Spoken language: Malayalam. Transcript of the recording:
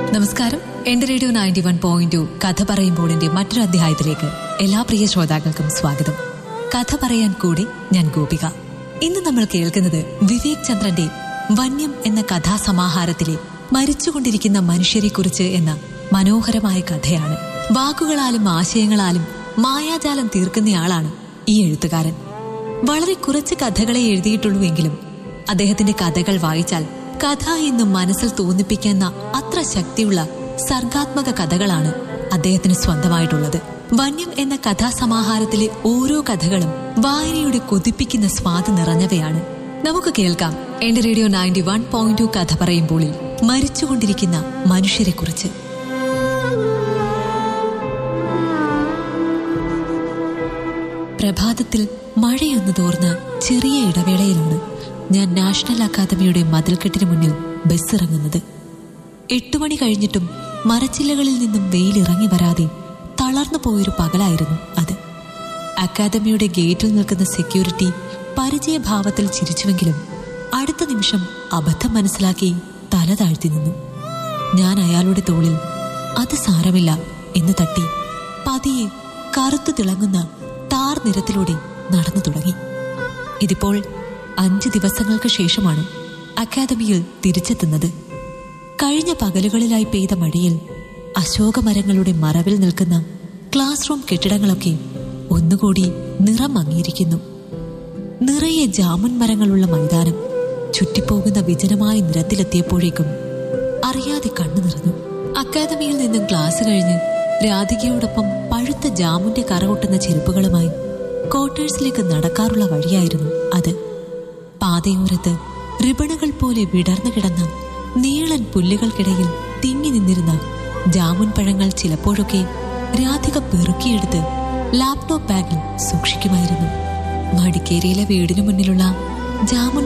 നമസ്കാരം എന്റെ radio ninety one point two കഥ പറയുമ്പോഴിന്റെ മറ്റൊരു അധ്യായത്തിലേക്ക് എല്ലാ പ്രിയ ശ്രോതാക്കൾക്കും സ്വാഗതം കഥ പറയാൻ കൂടി ഞാൻ ഗോപിക ഇന്ന് നമ്മൾ കേൾക്കുന്നത് വിവേക് ചന്ദ്രന്റെ വന്യം എന്ന കഥാസമാഹാരത്തിലെ മരിച്ചുകൊണ്ടിരിക്കുന്ന മനുഷ്യരെക്കുറിച്ച് എന്ന മനോഹരമായ കഥയാണ് വാക്കുകളാലും ആശയങ്ങളാലും മായാജാലം തീർക്കുന്നയാളാണ് ഈ എഴുത്തുകാരൻ വളരെ കുറച്ച് കഥകളെ എഴുതിയിട്ടുള്ളൂ എങ്കിലും അദ്ദേഹത്തിന്റെ കഥകൾ വായിച്ചാൽ കഥ എന്നും മനസ്സിൽ തോന്നിപ്പിക്കുന്ന അത്ര ശക്തിയുള്ള സർഗാത്മക കഥകളാണ് അദ്ദേഹത്തിന് സ്വന്തമായിട്ടുള്ളത് വന്യം എന്ന കഥാസമാഹാരത്തിലെ ഓരോ കഥകളും വായനയുടെ കൊതിപ്പിക്കുന്ന സ്വാദ് നിറഞ്ഞവയാണ് നമുക്ക് കേൾക്കാം എന്റെ radio ninety one point two കഥ പറയുമ്പോൾ മരിച്ചുകൊണ്ടിരിക്കുന്ന മനുഷ്യരെക്കുറിച്ച് പ്രഭാതത്തിൽ മഴയൊന്ന് തോർന്ന ചെറിയ ഇടവേളയിലാണ് ഞാൻ നാഷണൽ അക്കാദമിയുടെ മതിൽക്കെട്ടിന് മുന്നിൽ ബസ് ഇറങ്ങുന്നത് എട്ടു മണി കഴിഞ്ഞിട്ടും മരച്ചില്ലകളിൽ നിന്നും വെയിലിറങ്ങി വരാതെ തളർന്നു പോയൊരു പകലായിരുന്നു അത് അക്കാദമിയുടെ ഗേറ്റിൽ നിൽക്കുന്ന സെക്യൂരിറ്റി പരിചയഭാവത്തിൽ ചിരിച്ചുവെങ്കിലും അടുത്ത നിമിഷം അബദ്ധം മനസ്സിലാക്കി തല താഴ്ത്തി നിന്നു ഞാൻ അയാളുടെ തോളിൽ അത് സാരമില്ല എന്ന് തട്ടി പതിയെ കറുത്തു തിളങ്ങുന്ന താർ നിരത്തിലൂടെ നടന്നു തുടങ്ങി ഇതിപ്പോൾ അഞ്ച് ദിവസങ്ങൾക്ക് ശേഷമാണ് അക്കാദമിയിൽ തിരിച്ചെത്തുന്നത് കഴിഞ്ഞ പകലുകളിലായി പെയ്ത മഴയിൽ അശോകമരങ്ങളുടെ മറവിൽ നിൽക്കുന്ന ക്ലാസ് റൂം കെട്ടിടങ്ങളൊക്കെ ഒന്നുകൂടി നിറം മങ്ങിയിരിക്കുന്നു നിറയെ ജാമുൻ മരങ്ങളുള്ള മൈതാനം ചുറ്റിപ്പോകുന്ന വിജനമായ നിരത്തിലെത്തിയപ്പോഴേക്കും അറിയാതെ കണ്ണു നിറഞ്ഞു അക്കാദമിയിൽ നിന്നും ക്ലാസ് കഴിഞ്ഞ് രാധികയോടൊപ്പം പഴുത്ത ജാമുന്റെ കറകൊട്ടുന്ന ചെരുപ്പുകളുമായി ക്വാർട്ടേഴ്സിലേക്ക് നടക്കാറുള്ള വഴിയായിരുന്നു അത് പാതയോരത്ത് റിബണുകൾ പോലെ വിടർന്നു കിടന്ന നീളൻ പുല്ലുകൾക്കിടയിൽ തിങ്ങി നിന്നിരുന്ന ജാമുൻ പഴങ്ങൾ ചിലപ്പോഴൊക്കെ രാധിക പെറുക്കിയെടുത്ത് ലാപ്ടോപ്പ് ബാഗിൽ സൂക്ഷിക്കുമായിരുന്നു മടിക്കേരിയിലെ വീടിനു മുന്നിലുള്ള ജാമുൻ